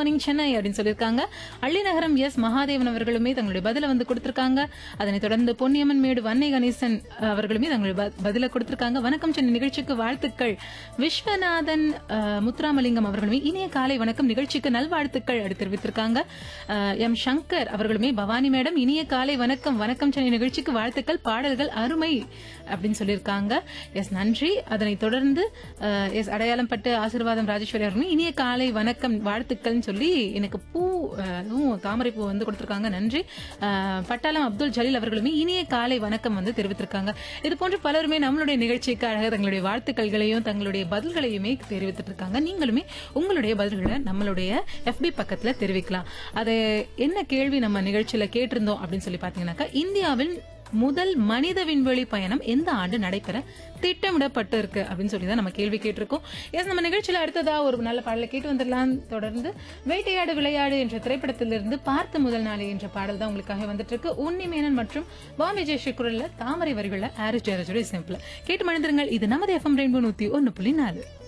morning Chennai அப்படின்னு சொல்லியிருக்காங்க Allinagaram S Mahadevan அவர்களுமே தங்களுடைய பதில வந்து கொடுத்திருக்காங்க அதனைத் தொடர்ந்து பொன்னியம்மன் மேடு வன்னை கணேசன் அவர்களுமே தங்களுடைய ப- பதில கொடுத்திருக்காங்க வணக்கம் சென்னை நிகழ்ச்சிக்கு வாழ்த்துக்கள் விஸ்வநாதன் அஹ், முத்துராமலிங்கம் அவர்களுமே இனிய காலை வணக்கம் நிகழ்ச்சிக்கு நல்வாழ்த்துக்கள் அப்படி தெரிவித்திருக்காங்க அஹ், எம் சங்கர் அவர்களுமே பவானி மேடம் இனிய காலை வணக்கம் வணக்கம் சென்னை நிகழ்ச்சிக்கு வாழ்த்துக்கள் பாடல்கள் அருமை அப்படின்னு சொல்லியிருக்காங்க எஸ் நன்றி அதனைத் தொடர்ந்து அஹ், எஸ் அடையாளம் பட்டு ஆசீர்வாதம் ராஜேஸ்வரி அவர்களுமே இனிய காலை வணக்கம் வாழ்த்துக்கள்னு சொல்லி எனக்கு பூ அஹ், அதுவும் தாமரை பூ வந்து கொடுத்திருக்காங்க நன்றி அஹ், பட்டாளம் அப்துல் ஜலீல் அவர்களுமே இனிய காலை வணக்கம் வந்து தெரிவித்திருக்காங்க இது போன்று பலருமே நம்மளுடைய நிகழ்ச்சிக்கு அழகாக தங்களுடைய வாழ்த்துக்கள்களையும் தங்களுடைய பதில்களையுமே தெரிவித்துட்டு இருக்காங்க நீங்களுமே உங்களுடைய பதில்களை நம்மளுடைய FB பக்கத்துல தெரிவிக்கலாம் அது என்ன கேள்வி நம்ம நிகழ்ச்சியில கேட்டிருந்தோம் அப்படின்னு சொல்லி பாத்தீங்கன்னாக்கா இந்தியாவில் முதல் மனித விண்வெளி பயணம் எந்த ஆண்டு நடைபெற திட்டமிடப்பட்டு இருக்கு அப்படின்னு சொல்லி தான் நம்ம கேள்வி கேட்டிருக்கோம் எஸ் நம்ம நிகழ்ச்சியில அடுத்ததா ஒரு நல்ல பாடலை கேட்டு வந்துடலாம் தொடர்ந்து வேட்டையாடு விளையாடு என்ற திரைப்படத்திலிருந்து பார்த்த முதல் நாளே என்ற பாடல் தான் உங்களுக்காக வந்துட்டு இருக்கு உன்னி மேனன் மற்றும் பாம்பே ஜெயஸ்ரீ குரல்ல தாமரை வரிகள்ல ஆரிஸ் ஜெயராஜோட சிம்பிள் கேட்டு மனிதருங்கள் இது நமது எஃப்எம் ரெயின்போ நூத்தி ஒன்னு புள்ளி நாலு